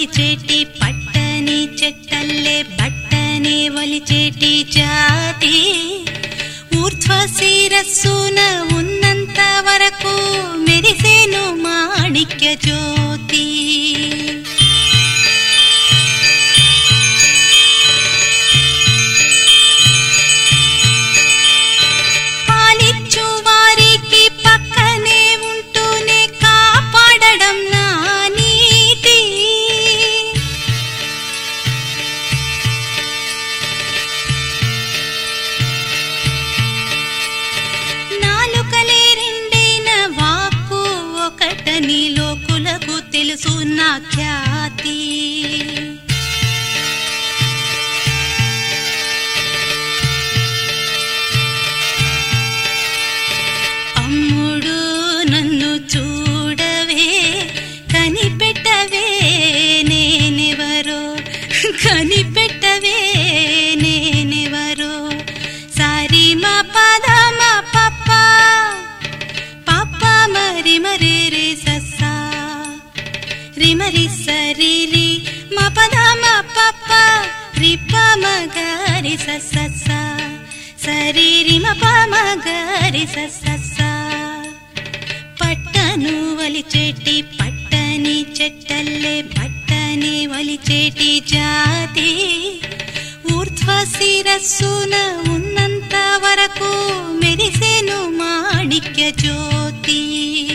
ఒలిచేటి పట్టని చెట్టల్లే బట్టనే ఒలిచేటి జాతి ఊర్ధ్వ శిరస్సున ఉన్నంత వరకు మెరిసేను మాణిక్య జ్యోతి పాలిచ్చు వారికి పక్కనే ఉంటూనే కాపాడడం నా నీతి నాలుకలే రెండైన వాక్కు ఒకటని లోకులకు తెలుసు నా ఖ్యాతి అమ్ముడు నన్ను చూడవే కనిపెట్టవే నేనెవరో కనిపెట్టవే నేనెవరో సారి మా పద మా పప్ప పప్ప మరి మరి రే సస్సా రిమరి సరిరి మా పద మా పప్ప రిప్ప మగరి సస్స సరిరి మ ప మగరి సస్స పట్టను వలిచేటి పట్టని చెట్టల్లే పట్టని వలిచేటి జాతి ఊర్ధ్వ శిరస్సున ఉన్నంత వరకు మెరిసెను మాణిక్య జ్యోతి